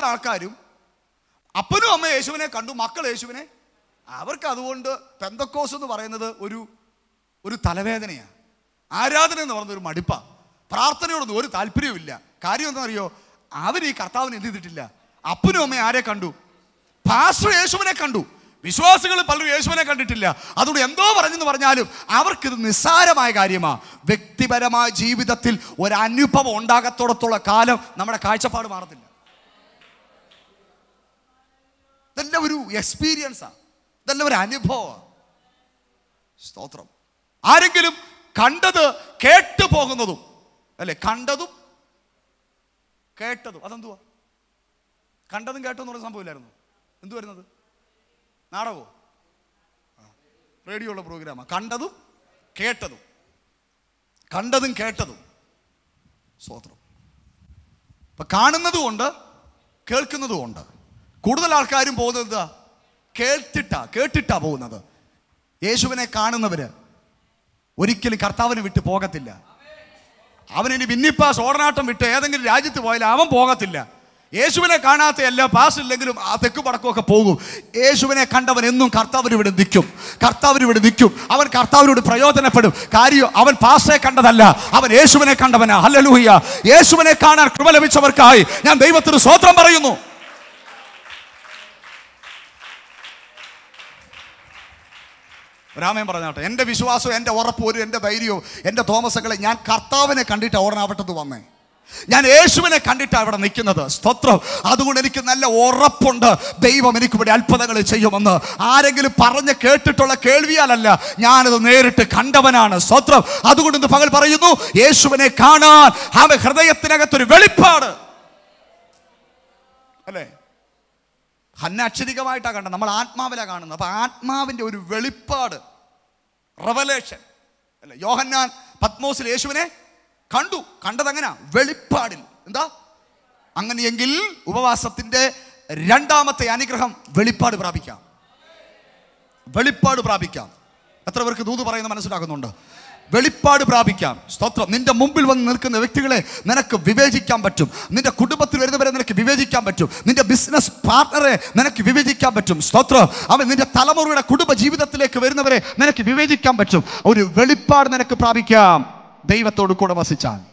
കൂടുതൽ ആൾക്കാരും അപ്പനും അമ്മ യേശുവിനെ കണ്ടു മക്കൾ യേശുവിനെ അവർക്ക് അതുകൊണ്ട് പെന്തക്കോസ് എന്ന് പറയുന്നത് ഒരു ഒരു തലവേദനയാണ് ആരാധന എന്ന് പറയുന്നത് ഒരു മടുപ്പാ പ്രാർത്ഥനയോടൊന്നും ഒരു താല്പര്യവുമില്ല കാര്യം എന്താണെന്നറിയോ അവർ ഈ കർത്താവിനെ എന്ത് ചെയ്തിട്ടില്ല അപ്പനും അമ്മയും ആരെ കണ്ടു പാസ്റ്റർ യേശുവിനെ കണ്ടു വിശ്വാസികൾ പലരും യേശുവിനെ കണ്ടിട്ടില്ല അതുകൊണ്ട് എന്തോ പറഞ്ഞെന്ന് പറഞ്ഞാലും അവർക്കിത് നിസ്സാരമായ കാര്യമാണ് വ്യക്തിപരമായ ജീവിതത്തിൽ ഒരു അനുഭവം ഉണ്ടാകത്തോടത്തോളം കാലം നമ്മുടെ കാഴ്ചപ്പാട് മാറത്തില്ല ഇതെല്ലാം ഒരു എക്സ്പീരിയൻസാണ് ഇതെല്ലാം ഒരു അനുഭവമാണ് സ്തോത്രം ആരെങ്കിലും കണ്ടത് കേട്ടു പോകുന്നതും അല്ലെ കണ്ടതും കേട്ടതും അതെന്തുവാ കണ്ടതും കേട്ടതും എന്ന് പറയുന്ന സംഭവമില്ലായിരുന്നു എന്തു വരുന്നത് നാടകമോ റേഡിയോ ഉള്ള പ്രോഗ്രാമാണ് കണ്ടതും കേട്ടതും കണ്ടതും കേട്ടതും സ്തോത്രം ഇപ്പൊ കാണുന്നതും ഉണ്ട് കേൾക്കുന്നതും ഉണ്ട് കൂടുതൽ ആൾക്കാരും പോകുന്നത് എന്താ കേട്ടിട്ടാ കേട്ടിട്ടാ പോകുന്നത് യേശുവിനെ കാണുന്നവര് ഒരിക്കലും കർത്താവിനെ വിട്ട് പോകത്തില്ല അവനിനി ഭിന്നിപ്പാസ് ഓടനാട്ടം വിട്ട് ഏതെങ്കിലും രാജ്യത്ത് പോയാലും അവൻ പോകത്തില്ല യേശുവിനെ കാണാത്ത എല്ലാ പാസ് ഇല്ലെങ്കിലും ആ തെക്ക് പടക്കമൊക്കെ പോകും യേശുവിനെ കണ്ടവൻ എന്നും കർത്താവിന് ഇവിടെ നിൽക്കും കർത്താവിന് ഇവിടെ നിൽക്കും അവൻ കർത്താവിനോട് പ്രയോജനപ്പെടും കാര്യം അവൻ പാസെ കണ്ടതല്ല അവൻ യേശുവിനെ കണ്ടവനാ ഹല്ലേലൂയ യേശുവിനെ കാണാൻ കൃപ ലഭിച്ചവർക്കായി ഞാൻ ദൈവത്തിന് സ്വോത്രം പറയുന്നു രാമൻ പറഞ്ഞാട്ടെ എൻ്റെ വിശ്വാസവും എൻ്റെ ഉറപ്പും ഒരു എൻ്റെ ധൈര്യവും എൻ്റെ തോമസങ്ങളെ ഞാൻ കർത്താവിനെ കണ്ടിട്ട് ഓടനാവട്ടത്ത് വന്നേ ഞാൻ യേശുവിനെ കണ്ടിട്ടാണ് ഇവിടെ നിൽക്കുന്നത് സ്തോത്രം അതുകൊണ്ട് എനിക്ക് നല്ല ഉറപ്പുണ്ട് ദൈവം എനിക്ക് ഇവിടെ അത്ഭുതങ്ങൾ ചെയ്യുമെന്ന് ആരെങ്കിലും പറഞ്ഞ് കേട്ടിട്ടുള്ള കേൾവിയാലല്ല ഞാനത് നേരിട്ട് കണ്ടവനാണ് സ്തോത്രം അതുകൊണ്ട് ഇന്ന് പകൽ പറയുന്നു യേശുവിനെ കാണാൻ അവൻ ഹൃദയത്തിനകത്തൊരു വെളിപ്പാട് അല്ലേ ഹന്ന അക്ഷരികമായിട്ടാണ് കണ്ടത് നമ്മൾ ആത്മാവിലാണ് കാണുന്നത് അപ്പൊ ആത്മാവിന്റെ ഒരു വെളിപ്പാട് റവലേഷൻ അല്ലേ യോഹന്നാൻ പത്മോസിൽ യേശുവിനെ കണ്ടു കണ്ടത് എങ്ങനെയാ വെളിപ്പാടിൽ എന്താ അങ്ങനെയെങ്കിൽ ഉപവാസത്തിന്റെ രണ്ടാമത്തെ അനുഗ്രഹം വെളിപ്പാട് പ്രാപിക്കാം വെളിപ്പാട് പ്രാപിക്കാം എത്ര പേർക്ക് ദൂത് പറയുന്ന മനസ്സിലാക്കുന്നുണ്ട് വെളിപ്പാട് പ്രാപിക്കാം സ്തോത്രം നിന്റെ മുമ്പിൽ വന്ന് നിൽക്കുന്ന വ്യക്തികളെ നിനക്ക് വിവേചിക്കാൻ പറ്റും നിന്റെ കുടുംബത്തിൽ വരുന്നവരെ നിനക്ക് വിവേചിക്കാൻ പറ്റും നിന്റെ ബിസിനസ് പാർട്ണറെ നിനക്ക് വിവേചിക്കാൻ പറ്റും സ്തോത്രം അവൻ നിന്റെ തലമുറയുടെ കുടുംബ ജീവിതത്തിലേക്ക് വരുന്നവരെ നിനക്ക് വിവേചിക്കാൻ പറ്റും ഒരു വെളിപ്പാട് നിനക്ക് പ്രാപിക്കാം ദൈവത്തോട് കൂടെ വസിച്ചാൽ